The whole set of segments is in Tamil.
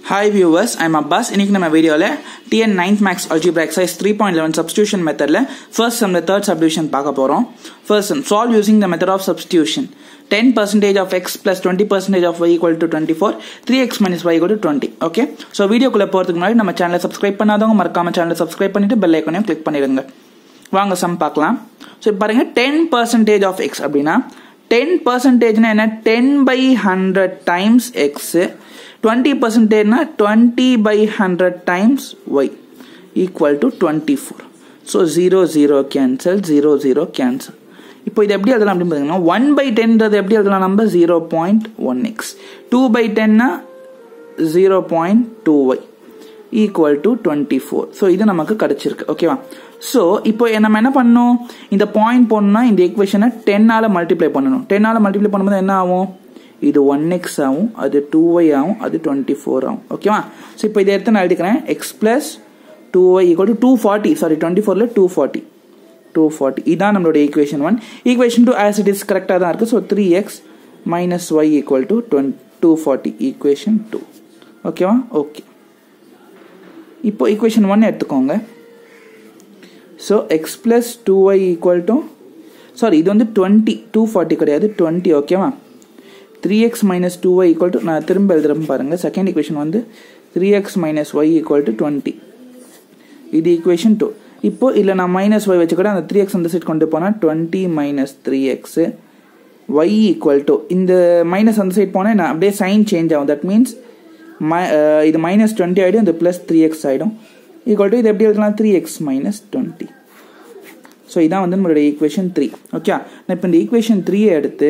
ஹாய் வியூவர்ஸ் ஐம் அப்பாஸ் இன்னைக்கு நம்ம வீடியோவில் TN ninth maths algebra exercise three point eleven substitution மெத்தடில் ஃபர்ஸ்ட் சம் தேர்ட் சப்டிவிஷன் பார்க்க போகிறோம் first sum solve using the method of substitution ten percentage of X plus twenty percentage of Y equal to twenty four three X minus Y equal to twenty okay so வீடியோக்குள்ளே போகிறதுக்கு முன்னாடி நம்ம சேனலை சப்ஸ்கிரைப் பண்ணாதவங்க மறக்காம சேனலை சப்ஸ்கிரைப் பண்ணிட்டு பெல் ஐக்கனையும் கிளிக் பண்ணிடுங்க வாங்க சம் பார்க்கலாம் ஸோ இப்போ பாருங்க டென் பர்சன்டேஜ் ஆஃப் எக்ஸ் அப்படின்னா டென் பர்சன்டேஜ்னா என்ன ten by hundred times X twenty பர்சன்டேஜ்னா twenty by hundred times Y equal to twenty four so zero zero cancel zero zero cancel இப்போ இது எப்படி எழுதலாம் அப்படின்னு பார்த்தீங்கன்னா ஒன் பை டென்றது எப்படி எழுதலாம் நம்ம zero point one X two by டென்னா zero point two Y equal to twenty four so இது நமக்கு கிடைச்சிருக்கு ஓகேவா ஸோ இப்போ நம்ம என்ன பண்ணணும் இந்த பாயிண்ட் போடணும்னா இந்த ஈக்குவேஷனை டென்னால் மல்டிப்ளை பண்ணணும் டென்னால் மல்டிப்ளை பண்ணும்போது என்ன ஆகும் இது ஒன் எக்ஸ் ஆகும் அது டூ ஒய் ஆகும் அது டுவெண்ட்டி ஃபோர் ஆகும் ஓகேவா ஸோ இப்போ இதை எடுத்து நான் எழுதிக்கிறேன் X plus two Y equal to two forty sorry twenty ஃபோரில் டூ ஃபார்ட்டி டூ ஃபார்ட்டி இதான் நம்மளோட equation one equation two as it is கரெக்டாக தான் இருக்குது so three X minus Y equal to twenty two forty equation two ஓகேவா ஓகே இப்போ ஈக்குவேஷன் ஒன் எடுத்துக்கோங்க so X plus two Y equal to sorry இது வந்து டுவெண்ட்டி டூ ஃபார்ட்டி கிடையாது டுவெண்ட்டி ஓகேவா three X minus two Y equal to நான் திரும்ப எழுதுறேன் பாருங்கள் செகண்ட் ஈக்குவேஷன் வந்து three X minus Y equal to twenty இது ஈக்குவேஷன் டூ இப்போ இல்லை நான் மைனஸ் ஒய் வச்சு கூட அந்த த்ரீ எக்ஸ் அந்த சைட் கொண்டு போனால் twenty minus three X Y equal to இந்த மைனஸ் அந்த சைட் போனால் நான் அப்படியே சைன் சேஞ்ச் ஆகும் தட் மீன்ஸ் மை இது மைனஸ் டுவெண்ட்டி ஆகிடும் இது ப்ளஸ் த்ரீ எக்ஸ் ஆகிடும் ஈக்குவல் டு இது எப்படி எழுதலாம் three X minus twenty so இதான் வந்து நம்மளுடைய ஈக்குவேஷன் த்ரீ ஓகே நான் இப்போ இந்த ஈக்குவேஷன் த்ரீயை எடுத்து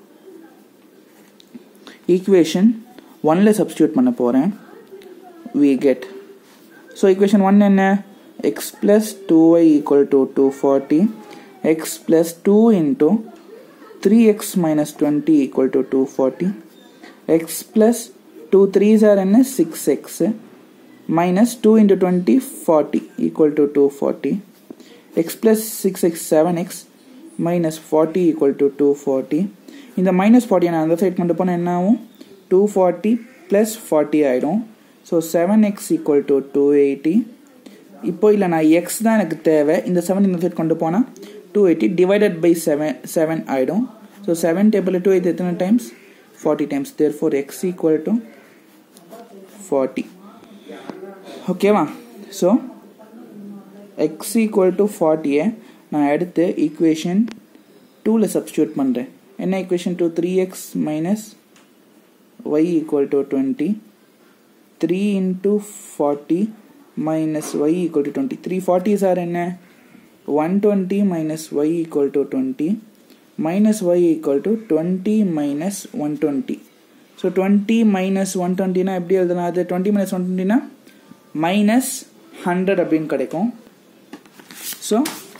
ஈக்குவேஷன் ஒனில் சப்ஸ்டியூட் பண்ண போகிறேன் we get so equation one என்ன X plus two Y equal to two forty X plus two into three X minus twenty equal to two forty X plus two threes are என்ன six X minus two into twenty forty equal to two forty X plus six X seven X minus forty equal to two forty இந்த மைனஸ் ஃபார்ட்டி நான் அந்த சைட் கொண்டு போனால் என்ன ஆகும் டூ ஃபார்ட்டி ப்ளஸ் ஃபார்ட்டி ஆகிடும் so seven X equal to two eighty இப்போ இல்லை நான் எக்ஸ் தான் எனக்கு தேவை இந்த செவன் இந்த சைட் கொண்டு போனால் two eighty divided by seven seven ஆகிடும் so seven table two eight எத்தனை times forty times therefore X equal to forty ஓகேவா ஸோ எக்ஸ் ஈக்குவல் டு ஃபார்ட்டியை நான் எடுத்து ஈக்குவேஷன் டூவில் சப்ஸ்டியூட் பண்ணுறேன் என்ன equation two three X minus Y equal to twenty three into forty minus Y equal to twenty three forties are என்ன one twenty minus Y equal to twenty minus Y equal to twenty minus one twenty so twenty minus one டுவெண்ட்டினா எப்படி எழுதலாம் அது டுவெண்ட்டி மைனஸ் ஒன் டுவெண்ட்டினா மைனஸ் ஹண்ட்ரட் அப்படின்னு கிடைக்கும் so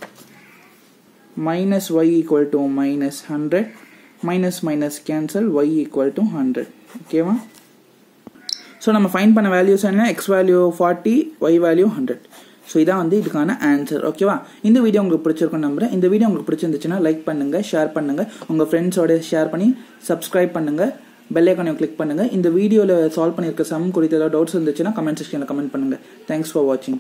minus y equal to minus 100 minus minus cancel y equal to 100 ஓகேவா ஸோ நம்ம ஃபைன் பண்ண வேல்யூஸ் என்ன X value forty Y value hundred so இதான் வந்து இதுக்கான ஆன்சர் ஓகேவா இந்த வீடியோ உங்களுக்கு பிடிச்சிருக்கும் நம்புறேன் இந்த வீடியோ உங்களுக்கு பிடிச்சிருந்துச்சுன்னா லைக் பண்ணுங்க ஷேர் பண்ணுங்க உங்கள் ஃப்ரெண்ட்ஸோட ஷேர் பண்ணி சப்ஸ்கிரைப் பண்ணுங்க பெல் ஐக்கானையும் கிளிக் பண்ணுங்க இந்த வீடியோவில் சால்வ் பண்ணியிருக்க சம் குறித்து ஏதாவது டவுட்ஸ் இருந்துச்சுன்னா கமெண்ட் செக்ஷனில் கமெண்ட் பண்ணுங்க தேங்க்ஸ் ஃபார் வாட்சிங்